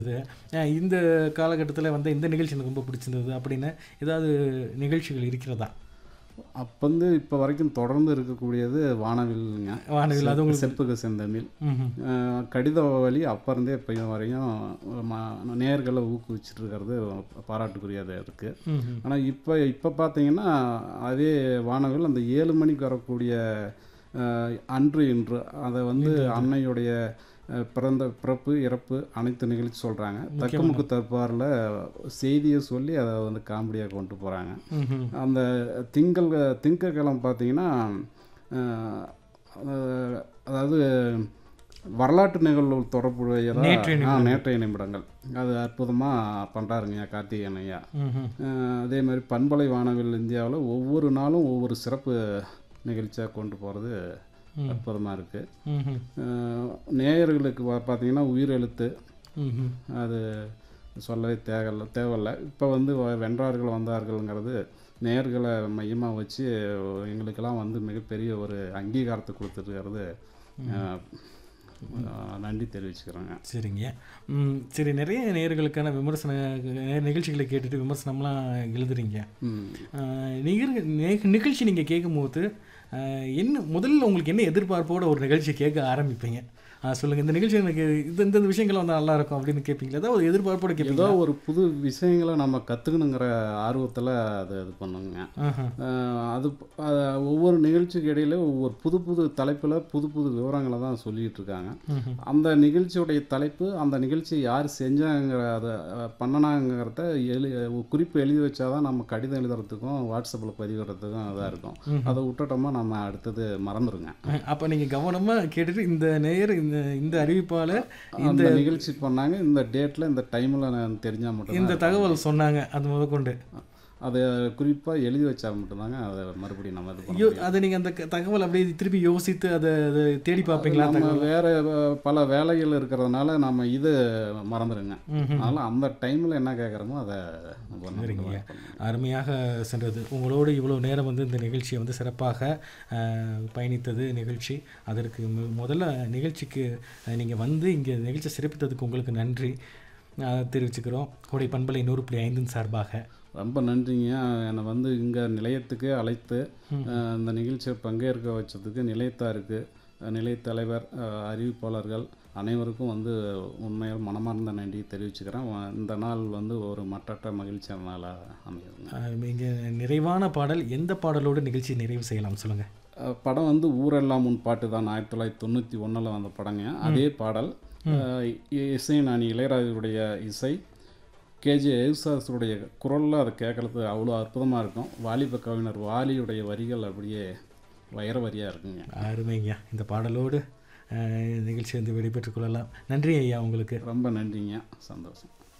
அஹ் இந்த காலகட்டத்தில் வந்து இந்த நிகழ்ச்சி எனக்கு ரொம்ப பிடிச்சிருந்தது அப்படின்னு ஏதாவது நிகழ்ச்சிகள் இருக்கிறதா அப்போ வந்து இப்போ வரைக்கும் தொடர்ந்து இருக்கக்கூடியது வானவில்ங்க வானவில் அது உங்களுக்கு செப்புக்கு செந்தமிழ் ம்ஹும். அஹ் கடித வழி அப்போ இருந்தே இப்போ வரையும் ம- நேயர்களை ஊக்குவிச்சிட்டு இருக்கிறது பாராட்டுக்குரியதாக இருக்குது ம்ஹும். ஆனால் இப்போ இப்போ பார்த்தீங்கன்னா அதே வானவில் அந்த ஏழு மணிக்கு வரக்கூடிய அஹ், அன்று இன்று அதை வந்து அன்னையுடைய அஹ், பிறந்த பிறப்பு இறப்பு அனைத்து நிகழ்ச்சி சொல்கிறாங்க தக்கமுக்கு தற்பாரில் செய்தியை சொல்லி அதை வந்து காமெடியாக கொண்டு போகிறாங்க ம்ஹும். அந்த திங்கள் திங்கக்கிழமை பார்த்தீங்கன்னா அஹ், அஹ், அதாவது வரலாற்று நிகழ்வு தொடர்புடையதா நேற்றைய ஆ நேற்றைய நிமிடங்கள் அது அற்புதமாக பண்ணுறாருங்க கார்த்திகேயன் ஐயா ம்ஹும். அஹ், அதே மாதிரி பண்பலை வானவில் இந்தியாவில் ஒவ்வொரு நாளும் ஒவ்வொரு சிறப்பு நிகழ்ச்சியாக கொண்டு போகிறது அற்புதமாக இருக்குது ம்ஹும். நேயர்களுக்கு பா- பார்த்தீங்கன்னா உயிரெழுத்து ம்ஹும். அது சொல்லவே தேவையில்ல தேவையில்ல இப்போ வந்து வ- வென்றார்கள் வந்தார்கள்ங்கிறது நேயர்களை மையமாக வச்சு எங்களுக்கெல்லாம் வந்து மிகப்பெரிய ஒரு அங்கீகாரத்தை கொடுத்துருக்கிறது அஹ், அஹ், நன்றி தெரிவிச்சுக்கிறேங்க சரிங்க ம், சரி நிறைய நேயர்களுக்கான விமர்சன நே- நிகழ்ச்சிகளை கேட்டுட்டு விமர்சனம்லாம் எழுதுறீங்க ம். அஹ், நிகழ் நே- நிகழ்ச்சி நீங்கள் கேட்கும்போது அஹ், என்ன முதல்ல உங்களுக்கு என்ன எதிர்பார்ப்போட ஒரு நிகழ்ச்சி கேட்க ஆரம்பிப்பீங்க அஹ், சொல்லுங்க இந்த நிகழ்ச்சி எனக்கு இது இந்த விஷயங்கள் வந்து நல்லா இருக்கும் அப்படின்னு கேட்பீங்களா ஏதாவது ஒரு எதிர்பார்ப்போட ஏதோ கேட்பீங்களா ஒரு புது விஷயங்களை நம்ம கற்றுக்கணுங்கிற ஆர்வத்தில் அது இது பண்ணுங்க ஆஹா. அஹ், அது அஹ், ஒவ்வொரு நிகழ்ச்சிக்கு இடையில ஒவ்வொரு புது புது தலைப்பில் புது புது விவரங்களை தான் சொல்லிகிட்டு இருக்காங்க ம்ஹும். அந்த நிகழ்ச்சியுடைய தலைப்பு அந்த நிகழ்ச்சி யார் செஞ்சாங்கிற அதை அஹ், பண்ணனாங்கிறத எழு ஒரு குறிப்பு எழுதி வச்சாதான் நம்ம கடிதம் எழுதுறதுக்கும் வாட்ஸ்அப்பில் பதிவிடுறதுக்கும் இதாக இருக்கும் அதை விட்டுட்டோமா நம்ம அடுத்தது மறந்துடுங்க அப்போ நீங்கள் கவனமாக கேட்டுட்டு இந்த நேயர் இந்த இந்த அறிவிப்பாளர் அந்த நிகழ்ச்சி பண்ணாங்க இந்த டேட்டில் இந்த டைமில் நான் தெரிஞ்சால் மட்டும் இந்த தகவல் சொன்னாங்க அது முதற்கொண்டு அதை குறிப்பாக எழுதி வச்சா மட்டும்தாங்க அதை மறுபடியும் நம்ம இது பண்ண ஐயோ அதை நீங்கள் அந்த க- தகவல் அப்படியே திருப்பி யோசித்து அதை அதை தேடி பார்ப்பீங்களா நம்ம வேற அஹ், பல வேலைகள் இருக்கிறதுனால நம்ம இது மறந்துடுங்க அதனால அந்த டைமில் என்ன கேட்குறோமோ அதை நம்ம சரிங்க. பண்ணுவோம். அருமையாக சென்றது உங்களோடு இவ்வளோ நேரம் வந்து இந்த நிகழ்ச்சியை வந்து சிறப்பாக அஹ், பயணித்தது நிகழ்ச்சி அதற்கு மு- முதல்ல நிகழ்ச்சிக்கு நீங்கள் வந்து இங்கே நிகழ்ச்சி சிறப்பித்ததுக்கு உங்களுக்கு நன்றி அஹ், தெரிவிச்சுக்கிறோம் கோடை பண்பலை நூறு புள்ளி ஐந்தின் சார்பாக ரொம்ப நன்றிங்க என்னை வந்து இங்கே நிலையத்துக்கு அழைத்து அஹ், இந்த நிகழ்ச்சியை பங்கேற்க வச்சதுக்கு நிலையத்தாருக்கு அஹ், நிலையத் தலைவர் அஹ், அறிவிப்பாளர்கள் அனைவருக்கும் வந்து உண்மையாக மனமார்ந்த நன்றி தெரிவிச்சுக்கிறேன் வ- இந்த நாள் வந்து ஒரு மட்டற்ற மகிழ்ச்சியான நாளாக அமையுதுங்க இங்கே நிறைவான பாடல் எந்த பாடலோடு நிகழ்ச்சி நிறைவு செய்யலாம் சொல்லுங்கள் அஹ், படம் வந்து ஊரெல்லாம் முன் பாட்டு தான் ஆயிரத்தி தொள்ளாயிரத்தி தொண்ணூற்றி ஒன்றில் வந்த படங்க அதே பாடல் அஹ், இ- இசை நான் இளையராஜுடைய இசை கேஜே யேசுதாஸுடைய குரலில் அதை கேட்குறது அவ்வளோ அற்புதமாக இருக்கும் வாலிப கவிஞர் வாலியுடைய வரிகள் அப்படியே வைர வரியாக இருக்குங்க அருமைங்க இந்த பாடலோடு அஹ், நிகழ்ச்சி வந்து விடைபெற்றுக் கொள்ளலாம் நன்றி ஐயா உங்களுக்கு ரொம்ப நன்றிங்க சந்தோஷம்